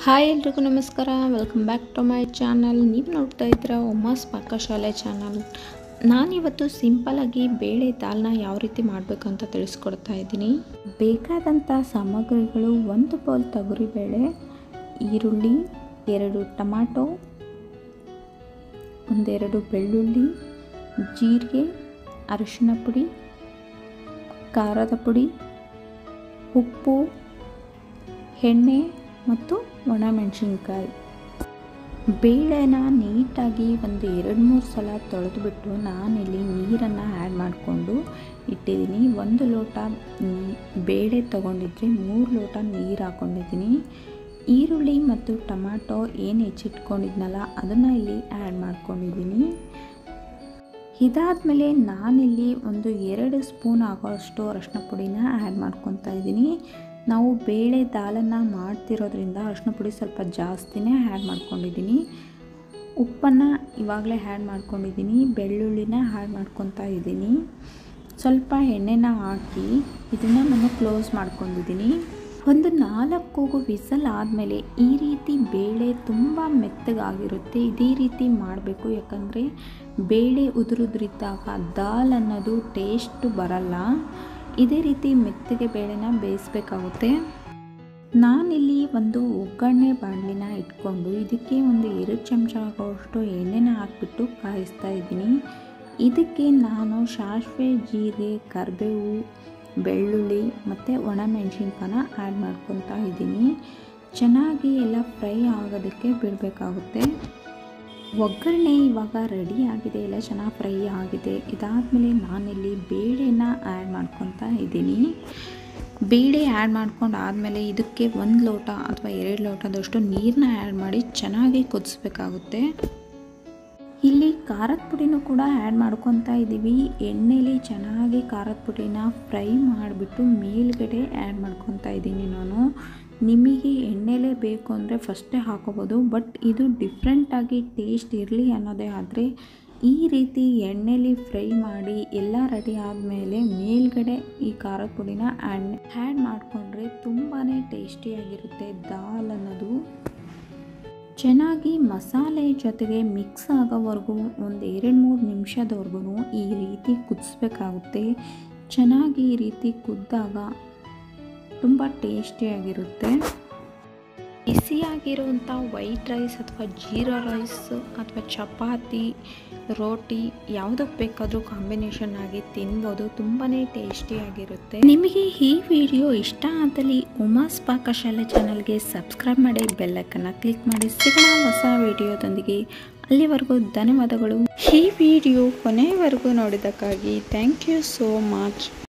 hi ಎಲ್ರಿಗೂ ನಮಸ್ಕಾರ welcome back to my channel ನೀವು ನೋಡ್ತಾ ಇದ್ದೀರಾ ಉಮಾಸ್ ಪಾಕಶಾಲೆ ಚಾನಲ್ ನಾನಿವತ್ತು ಸಿಂಪಲಾಗಿ ಬೇಳೆ ದಾಲ್ನ ಯಾವ ರೀತಿ ಮಾಡಬೇಕು ಅಂತ ತಿಳಿಸ್ಕೊಡ್ತಾ ಇದ್ದೀನಿ ಬೇಕಾದಂಥ ಸಾಮಗ್ರಿಗಳು ಒಂದು ಬೌಲ್ ತೊಗರಿಬೇಳೆ ಈರುಳ್ಳಿ ಎರಡು ಟೊಮಾಟೊ ಒಂದೆರಡು ಬೆಳ್ಳುಳ್ಳಿ ಜೀರಿಗೆ ಅರಿಶಿನ ಪುಡಿ ಖಾರದ ಪುಡಿ ಉಪ್ಪು ಎಣ್ಣೆ ಮತ್ತು ಒಣಮೆಣಸಿನ್ಕಾಯಿ ಬೇಳೆನ ನೀಟಾಗಿ ಒಂದು ಎರಡು ಮೂರು ಸಲ ತೊಳೆದುಬಿಟ್ಟು ನಾನಿಲ್ಲಿ ನೀರನ್ನು ಆ್ಯಡ್ ಮಾಡಿಕೊಂಡು ಇಟ್ಟಿದ್ದೀನಿ ಒಂದು ಲೋಟ ನೀ- ಬೇಳೆ ತೊಗೊಂಡಿದ್ರೆ ಮೂರು ಲೋಟ ನೀರು ಹಾಕ್ಕೊಂಡಿದ್ದೀನಿ ಈರುಳ್ಳಿ ಮತ್ತು ಟೊಮಾಟೊ ಏನು ಹೆಚ್ಚಿಟ್ಕೊಂಡಿದ್ನಲ್ಲ ಅದನ್ನು ಇಲ್ಲಿ ಆ್ಯಡ್ ಮಾಡ್ಕೊಂಡಿದ್ದೀನಿ ಇದಾದಮೇಲೆ ನಾನಿಲ್ಲಿ ಒಂದು ಎರಡು ಸ್ಪೂನ್ ಆಗೋಷ್ಟು ಅರಶಿನ ಪುಡಿನ ಆ್ಯಡ್ ಮಾಡ್ಕೊತಾ ಇದ್ದೀನಿ ನಾವು ಬೇಳೆ ದಾಲನ್ನು ಮಾಡ್ತಿರೋದ್ರಿಂದ ಅರಶಿನ ಪುಡಿ ಸ್ವಲ್ಪ ಜಾಸ್ತಿನೇ ಆ್ಯಡ್ ಮಾಡ್ಕೊಂಡಿದ್ದೀನಿ ಉಪ್ಪನ್ನು ಇವಾಗಲೇ ಆ್ಯಡ್ ಮಾಡ್ಕೊಂಡಿದ್ದೀನಿ ಬೆಳ್ಳುಳ್ಳಿನ ಆ್ಯಡ್ ಮಾಡ್ಕೊತಾ ಇದ್ದೀನಿ ಸ್ವಲ್ಪ ಎಣ್ಣೆನ ಹಾಕಿ ಇದನ್ನು ನಾನು ಕ್ಲೋಸ್ ಮಾಡ್ಕೊಂಡಿದ್ದೀನಿ ಒಂದು ನಾಲ್ಕು ವಿಸಲ್ ಆದಮೇಲೆ ಈ ರೀತಿ ಬೇಳೆ ತುಂಬ ಮೆತ್ತಗಾಗಿರುತ್ತೆ ಇದೇ ರೀತಿ ಮಾಡಬೇಕು ಯಾಕಂದರೆ ಬೇಳೆ ಉದುರುದ್ರಿದ್ದಾಗ ದಾಲ್ ಅನ್ನೋದು ಟೇಸ್ಟ್ ಬರಲ್ಲ ಇದೇ ರೀತಿ ಮೆತ್ತಗೆ ಬೇಳೆನ ಬೇಯಿಸ್ಬೇಕಾಗುತ್ತೆ ನಾನಿಲ್ಲಿ ಒಂದು ಒಗ್ಗರಣೆ ಬಾಣಲಿನ ಇಟ್ಕೊಂಡು ಇದಕ್ಕೆ ಒಂದು ಎರಡು ಚಮಚ ಆಗೋಷ್ಟು ಎಣ್ಣೆನ ಹಾಕ್ಬಿಟ್ಟು ಕಾಯಿಸ್ತಾ ಇದ್ದೀನಿ ಇದಕ್ಕೆ ನಾನು ಸಾಸಿವೆ ಜೀರಿಗೆ ಕರಿಬೇವು ಬೆಳ್ಳುಳ್ಳಿ ಮತ್ತು ಒಣಮೆಣಸಿನ್ಕಾಯನ್ನ ಆ್ಯಡ್ ಮಾಡ್ಕೊತಾ ಇದ್ದೀನಿ ಚೆನ್ನಾಗಿ ಎಲ್ಲ ಫ್ರೈ ಆಗೋದಕ್ಕೆ ಬಿಡಬೇಕಾಗುತ್ತೆ ಒಗ್ಗರಣೆ ಇವಾಗ ರೆಡಿ ಆಗಿದೆ ಎಲ್ಲ ಚೆನ್ನಾಗಿ ಫ್ರೈ ಆಗಿದೆ ಇದಾದಮೇಲೆ ನಾನಿಲ್ಲಿ ಬೇಳೆನ ಆ್ಯಡ್ ಮಾಡ್ಕೊತಾ ಇದ್ದೀನಿ ಬೇಳೆ ಆ್ಯಡ್ ಮಾಡ್ಕೊಂಡು ಆದಮೇಲೆ ಇದಕ್ಕೆ ಒಂದು ಲೋಟ ಅಥವಾ ಎರಡು ಲೋಟದಷ್ಟು ನೀರನ್ನ ಆ್ಯಡ್ ಮಾಡಿ ಚೆನ್ನಾಗಿ ಕುದಿಸ್ಬೇಕಾಗುತ್ತೆ ಇಲ್ಲಿ ಖಾರದ ಪುಡಿನೂ ಕೂಡ ಆ್ಯಡ್ ಮಾಡ್ಕೊತಾ ಇದ್ದೀವಿ ಎಣ್ಣೆಲಿ ಚೆನ್ನಾಗಿ ಖಾರದ ಪುಡಿನ ಫ್ರೈ ಮಾಡಿಬಿಟ್ಟು ಮೇಲ್ಗಡೆ ಆ್ಯಡ್ ಮಾಡ್ಕೊತಾ ಇದ್ದೀನಿ ನಾನು ನಿಮಗೆ ಎಣ್ಣೆಲೇ ಬೇಕು ಅಂದರೆ ಫಸ್ಟೇ ಹಾಕೋಬೋದು ಬಟ್ ಇದು ಡಿಫ್ರೆಂಟಾಗಿ ಟೇಸ್ಟ್ ಇರಲಿ ಅನ್ನೋದೇ ಆದರೆ ಈ ರೀತಿ ಎಣ್ಣೆಲಿ ಫ್ರೈ ಮಾಡಿ ಎಲ್ಲ ರೆಡಿ ಆದಮೇಲೆ ಮೇಲ್ಗಡೆ ಈ ಖಾರದ ಪುಡಿನ ಆ್ಯಡ್ ಆ್ಯಡ್ ಮಾಡಿಕೊಂಡ್ರೆ ತುಂಬಾ ಟೇಸ್ಟಿಯಾಗಿರುತ್ತೆ ದಾಲ್ ಅನ್ನೋದು ಚೆನ್ನಾಗಿ ಮಸಾಲೆ ಜೊತೆಗೆ ಮಿಕ್ಸ್ ಆಗೋವರೆಗೂ ಒಂದು ಎರಡು ಮೂರು ನಿಮಿಷದವರೆಗೂ ಈ ರೀತಿ ಕುದಿಸ್ಬೇಕಾಗುತ್ತೆ ಚೆನ್ನಾಗಿ ಈ ರೀತಿ ಕುದ್ದಾಗ ತುಂಬ ಟೇಸ್ಟಿಯಾಗಿರುತ್ತೆ ಬಿಸಿಯಾಗಿರುವಂಥ ವೈಟ್ ರೈಸ್ ಅಥವಾ ಜೀರಾ ರೈಸ್ ಅಥವಾ ಚಪಾತಿ ರೋಟಿ ಯಾವುದಕ್ಕೆ ಬೇಕಾದರೂ ಕಾಂಬಿನೇಷನ್ ಆಗಿ ತಿನ್ಬೋದು ತುಂಬಾ ಟೇಸ್ಟಿಯಾಗಿರುತ್ತೆ ನಿಮಗೆ ಈ ವಿಡಿಯೋ ಇಷ್ಟ ಆದಲ್ಲಿ ಉಮಾಸ್ ಪಾಕಶಾಲೆ ಚಾನಲ್ಗೆ ಸಬ್ಸ್ಕ್ರೈಬ್ ಮಾಡಿ ಬೆಲ್ಲಕ್ಕನ್ನು ಕ್ಲಿಕ್ ಮಾಡಿ ಸಿಗೋಣ ಹೊಸ ವಿಡಿಯೋದೊಂದಿಗೆ ಅಲ್ಲಿವರೆಗೂ ಧನ್ಯವಾದಗಳು ಈ ವಿಡಿಯೋ ಕೊನೆಯವರೆಗೂ ನೋಡಿದ್ದಕ್ಕಾಗಿ ಥ್ಯಾಂಕ್ ಯು ಸೋ ಮಚ್